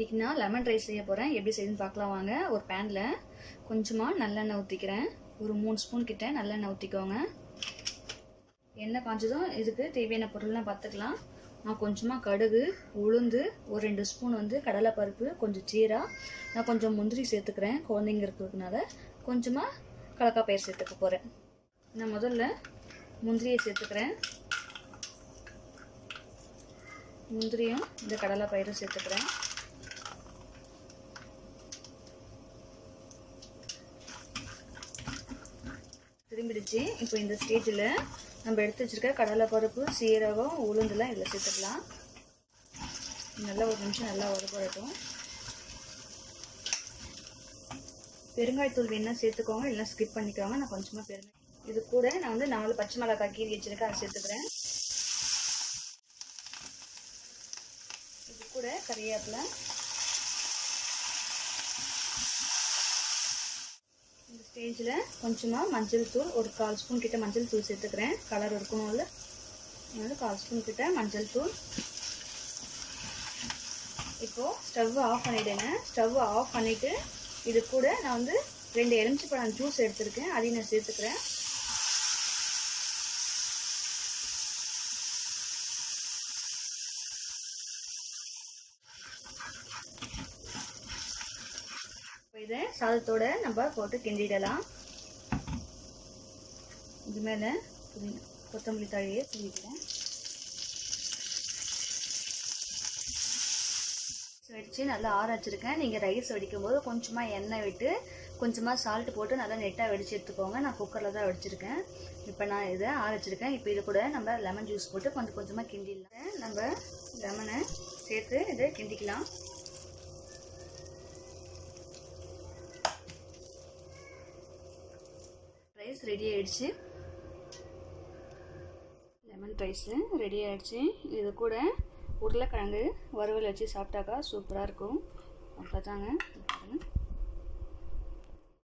இன்றைக்கி நான் lemon rice செய்ய போகிறேன் எப்படி செய்யுதுன்னு பார்க்கலாம் வாங்க ஒரு பேனில் கொஞ்சமாக நல்லெண்ணெய் ஊற்றிக்கிறேன் ஒரு மூணு ஸ்பூன் கிட்ட நல்லெண்ணெய் ஊற்றிக்கோங்க எண்ணெய் காஞ்சதும் இதுக்கு தேவையான பொருள்லாம் பார்த்துக்கலாம் நான் கொஞ்சமாக கடுகு உளுந்து ஒரு ரெண்டு ஸ்பூன் வந்து கடலைப்பருப்பு கொஞ்சம் ஜீரா நான் கொஞ்சம் முந்திரி சேர்த்துக்கிறேன் குழந்தைங்க இருக்கிறதுனால கொஞ்சமாக கடலக்காய் பயிர் சேர்த்துக்க போகிறேன் நான் முதல்ல முந்திரியை சேர்த்துக்கிறேன் முந்திரியும் இந்த கடலை பயிரும் சேர்த்துக்கிறேன் திரும்பிடுச்சு இப்போ இந்த ஸ்டேஜில் நம்ம எடுத்து வச்சிருக்க கடலை பருப்பு சீரகம் உளுந்துலாம் இதில் சேர்த்துக்கலாம் நல்லா ஒரு நிமிஷம் நல்லா வறுபடட்டும் பெருங்காயத்தூள் வேணா சேர்த்துக்கோங்க இல்லைனா ஸ்கிப் பண்ணிக்கோங்க நான் கொஞ்சமாக பெருங்காய் இது கூட நான் வந்து நாலு பச்சை மிளகாய் கீரி வச்சிருக்கேன் அதை சேர்த்துக்கிறேன் இது கூட கறிவேப்பிலை இந்த ஸ்டேஜில் கொஞ்சமாக மஞ்சள் தூள் ஒரு கால் ஸ்பூன் கிட்ட மஞ்சள் தூள் சேர்த்துக்கிறேன் கலர் இருக்கணும்ல அதனால கால் ஸ்பூன் கிட்ட மஞ்சள் தூள் இப்போது ஸ்டவ் ஆஃப் பண்ணிவிடுங்க ஸ்டவ் ஆஃப் பண்ணிவிட்டு இது கூட நான் வந்து ரெண்டு எலுமிச்சப்பழம் ஜூஸ் எடுத்திருக்கேன் அதையும் நான் சேர்த்துக்கிறேன் இதை சாதத்தோட நம்ம போட்டு கிண்டிடலாம் இது மேலே கொத்தமல்லி தழையை தூவிக்கிறேன் வடித்து நல்லா ஆற வச்சுருக்கேன் நீங்கள் ரைஸ் வடிக்கும் போது கொஞ்சமாக எண்ணெய் விட்டு கொஞ்சமாக சால்ட் போட்டு நல்லா நெட்டாக வெடிச்சு எடுத்துக்கோங்க நான் குக்கரில் தான் வடிச்சிருக்கேன் இப்போ நான் இதை ஆற வச்சுருக்கேன் இப்போ இது கூட நம்ம லெமன் ஜூஸ் போட்டு கொஞ்சம் கொஞ்சமாக கிண்டிடலாம் நம்ம லெமனை சேர்த்து இதை கிண்டிக்கலாம் ரைஸ் ரெடி ஆயிடுச்சு லெமன் ரைஸு ரெடி ஆயிடுச்சு இது கூட உருளைக்கிழங்கு வறுவல் வச்சு சாப்பிட்டாக்கா சூப்பராக இருக்கும் அவ்வளோதாங்க